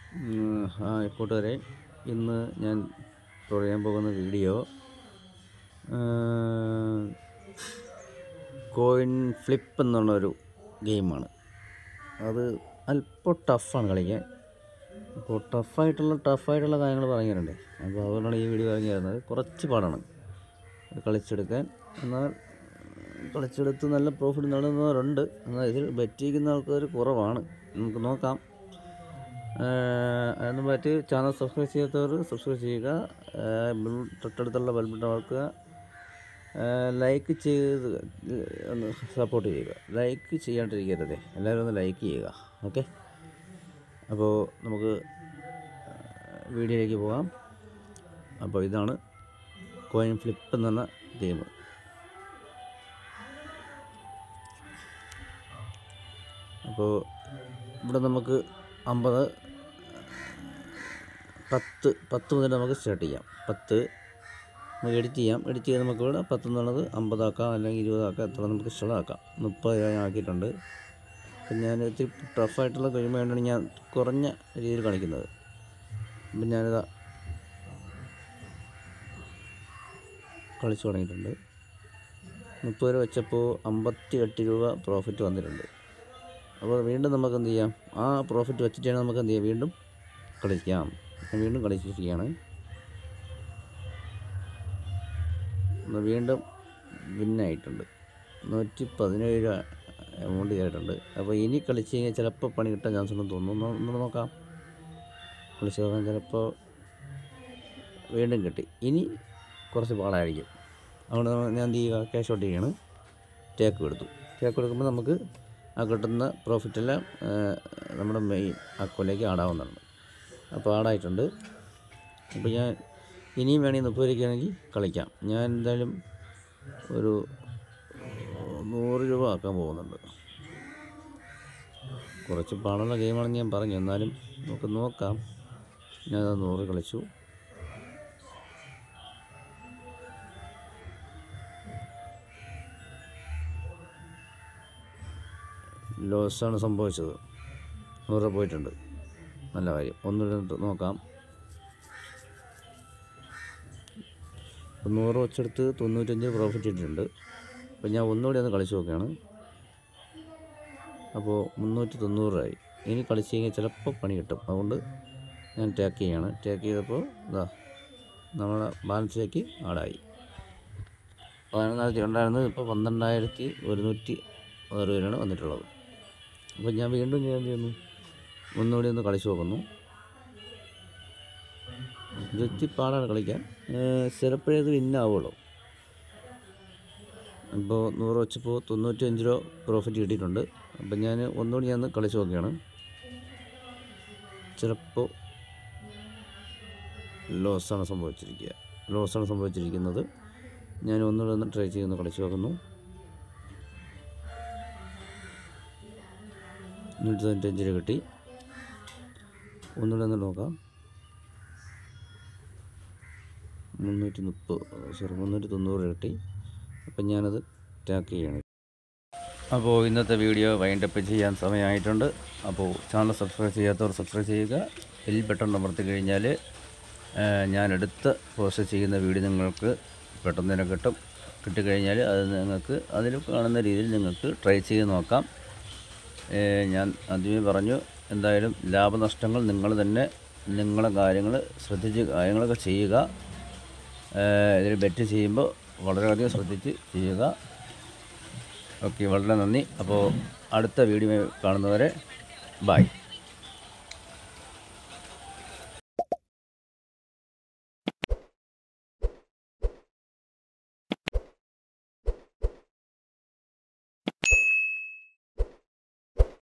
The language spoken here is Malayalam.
ഉം, ഹായ് കൂട്ടുകാരെ ഇന്ന് ഞാൻ പറയാൻ പോകുന്ന വീഡിയോ കോയിൻ ഫ്ലിപ്പ് എന്നുള്ളൊരു ഗെയിമാണ് അത് അല്പം ടഫാണ് കളിക്കാൻ അപ്പോൾ ടഫായിട്ടുള്ള ടഫായിട്ടുള്ള കാര്യങ്ങൾ പറഞ്ഞു തരണ്ടേ അപ്പോൾ അതുകൊണ്ടാണ് ഈ വീഡിയോ പറഞ്ഞു തരുന്നത് കുറച്ച് പാടാണ് കളിച്ചെടുക്കാൻ എന്നാൽ കളിച്ചെടുത്ത് നല്ല പ്രോഫിറ്റ് നേടുന്നവരുണ്ട് എന്നാൽ ഇതിൽ ബെറ്റ് ചെയ്യുന്ന ആൾക്കാർ കുറവാണ് നമുക്ക് നോക്കാം അതിന് പറ്റി ചാനൽ സബ്സ്ക്രൈബ് ചെയ്യാത്തവർ സബ്സ്ക്രൈബ് ചെയ്യുക ഏഹ് ബെൽ തൊട്ടടുത്തുള്ള ബെൽ ബട്ടൺ അമർത്തുക ലൈക്ക് ചെയ്ത് ഒന്ന് സപ്പോർട്ട് ചെയ്യുക ലൈക്ക് ചെയ്യാണ്ടിരിക്കരുതേ എല്ലാവരും ഒന്ന് ലൈക്ക് ചെയ്യുക ഓക്കെ അപ്പോൾ നമുക്ക് വീഡിയോയിലേക്ക് പോകാം അപ്പോൾ ഇതാണ് കോയിൻ ഫ്ലിപ്പ് എന്ന് പറഞ്ഞ ഗെയിം അപ്പോൾ ഇവിടെ നമുക്ക് അമ്പത് പത്ത് പത്ത് മുതൽ നമുക്ക് സ്റ്റാർട്ട് ചെയ്യാം പത്ത് നമുക്ക് എഡിറ്റ് ചെയ്യാം എഡിറ്റ് ചെയ്ത് നമുക്ക് ഇവിടെ പത്ത് എന്നുള്ളത് അമ്പതാക്കാം അല്ലെങ്കിൽ ഇരുപതാക്കാം എത്ര നമുക്ക് ഇഷ്ടമാക്കാം മുപ്പത് ഞാൻ ആക്കിയിട്ടുണ്ട് അപ്പം ഞാൻ ഇത്തിരി ടഫായിട്ടുള്ള കഴിയുമ്പോൾ വേണ്ടിയാണ് ഞാൻ കുറഞ്ഞ രീതിയിൽ കളിക്കുന്നത് അപ്പം ഞാനിതാ കളിച്ചു തുടങ്ങിയിട്ടുണ്ട് മുപ്പത് രൂപ വെച്ചപ്പോൾ അമ്പത്തി എട്ട് രൂപ പ്രോഫിറ്റ് വന്നിട്ടുണ്ട് അപ്പോൾ വീണ്ടും നമുക്ക് എന്ത് ചെയ്യാം ആ പ്രോഫിറ്റ് വെച്ചിട്ടാണ് നമുക്ക് എന്ത് ചെയ്യാം വീണ്ടും കളിക്കാം ഞാൻ വീണ്ടും കളിച്ചിരിക്കുകയാണ് ഒന്ന് വീണ്ടും വിന്നായിട്ടുണ്ട് നൂറ്റി പതിനേഴ് രൂപ എമൗണ്ട് ചെയ്തിട്ടുണ്ട് അപ്പോൾ ഇനി കളിച്ച് കഴിഞ്ഞാൽ ചിലപ്പോൾ പണി കിട്ടാൻ ചാൻസ് ഉണ്ടെന്ന് തോന്നുന്നു ഒന്ന് ഒന്ന് നോക്കാം കളിച്ച് നോക്കാൻ ചിലപ്പോൾ വീണ്ടും കിട്ടി ഇനി കുറച്ച് പാടായിരിക്കും അതുകൊണ്ട് നമ്മ- ഞാൻ എന്ത് ചെയ്യുക ക്യാഷ് ഔട്ട് ചെയ്യാണ് ടേക്ക് എടുത്തു ടേക്ക് എടുക്കുമ്പോൾ നമുക്ക് ആ കിട്ടുന്ന പ്രോഫിറ്റെല്ലാം നമ്മുടെ മെയിൻ അക്കൗണ്ടിലേക്ക് ആടാവുന്നതാണ് അപ്പോൾ ആടായിട്ടുണ്ട് അപ്പോൾ ഞാൻ ഇനിയും വേണമെങ്കിൽ മുപ്പത് രൂപയ്ക്കാണെങ്കിൽ കളിക്കാം ഞാൻ എന്തായാലും ഒരു നൂറ് രൂപ ആക്കാൻ പോകുന്നുണ്ട് കുറച്ച് പാടുള്ള ഗെയിമാണെന്ന് ഞാൻ പറഞ്ഞു എന്നാലും നമുക്ക് നോക്കാം ഞാനത് നൂറ് കളിച്ചു ലോസാണ് സംഭവിച്ചത് നൂറ് രൂപ പോയിട്ടുണ്ട് നല്ല കാര്യം ഒന്നുകൂടെ നോക്കാം നൂറ് വെച്ചെടുത്ത് തൊണ്ണൂറ്റഞ്ച് പ്രോഫിറ്റ് ഇട്ടിട്ടുണ്ട് അപ്പോൾ ഞാൻ ഒന്നുകൂടി ഒന്ന് കളിച്ച് നോക്കുകയാണ് അപ്പോൾ മുന്നൂറ്റി തൊണ്ണൂറായി ഇനി കളിച്ച് കഴിഞ്ഞാൽ ചിലപ്പോൾ പണി കിട്ടും അതുകൊണ്ട് ഞാൻ ടേക്ക് ചെയ്യാണ് ടേക്ക് ചെയ്തപ്പോൾ ഇതാ നമ്മളെ ബാലൻസിലേക്ക് ആടായി പതിനൊന്നായിരത്തി ഉണ്ടായിരുന്നത് ഇപ്പോൾ പന്ത്രണ്ടായിരത്തി ഒരുന്നൂറ്റി ആറ് രൂപയാണ് വന്നിട്ടുള്ളത് അപ്പോൾ ഞാൻ വീണ്ടും ഞാൻ എന്ത് ചെയ്യുന്നു ഒന്നുകൂടി ഒന്ന് കളിച്ച് നോക്കുന്നു ഇതെത്തി പാടാണ് കളിക്കാൻ ചിലപ്പോഴേ ഇത് വിന്നാവുള്ളൂ ഇപ്പോൾ നൂറ് വെച്ചപ്പോൾ തൊണ്ണൂറ്റി അഞ്ച് രൂപ പ്രോഫിറ്റ് കിട്ടിയിട്ടുണ്ട് അപ്പം ഞാൻ ഒന്നുകൂടി ഞാൻ ഒന്ന് കളിച്ച് നോക്കുകയാണ് ചിലപ്പോൾ ലോസാണ് സംഭവിച്ചിരിക്കുക ലോസാണ് സംഭവിച്ചിരിക്കുന്നത് ഞാൻ ഒന്നുകൂടി ഒന്ന് ട്രൈ ചെയ്യുന്നു കളിച്ച് നോക്കുന്നു നൂറ്റി തൊണ്ണൂറ്റഞ്ച് രൂപ കിട്ടി ഒന്നുകൂടെ ഒന്ന് നോക്കാം മുന്നൂറ്റി മുപ്പത് സോറി മുന്നൂറ്റി തൊണ്ണൂറ് രൂപ കിട്ടി അപ്പം ഞാനത് ടാക്ക് ചെയ്യണം അപ്പോൾ ഇന്നത്തെ വീഡിയോ വൈൻഡപ്പ് ചെയ്യാൻ സമയമായിട്ടുണ്ട് അപ്പോൾ ചാനൽ സബ്സ്ക്രൈബ് ചെയ്യാത്തവർ സബ്സ്ക്രൈബ് ചെയ്യുക ബെൽ ബട്ടൺ അമർത്തി കഴിഞ്ഞാൽ ഞാൻ എടുത്ത് പോസ്റ്റ് ചെയ്യുന്ന വീഡിയോ നിങ്ങൾക്ക് പെട്ടെന്ന് തന്നെ കിട്ടും കിട്ടിക്കഴിഞ്ഞാൽ അത് നിങ്ങൾക്ക് അതിൽ കാണുന്ന രീതിയിൽ നിങ്ങൾക്ക് ട്രൈ ചെയ്ത് നോക്കാം ഏഹ് ഞാൻ ആദ്യമേ പറഞ്ഞു എന്തായാലും ലാഭനഷ്ടങ്ങൾ നിങ്ങൾ തന്നെ നിങ്ങളെ കാര്യങ്ങൾ ശ്രദ്ധിച്ച് കാര്യങ്ങളൊക്കെ ചെയ്യുക ഏഹ് ഇതിൽ ബെറ്റ് ചെയ്യുമ്പോൾ വളരെയധികം ശ്രദ്ധിച്ച് ചെയ്യുക ഓക്കെ വളരെ നന്ദി അപ്പോൾ അടുത്ത വീഡിയോ കാണുന്നവരെ ബായ്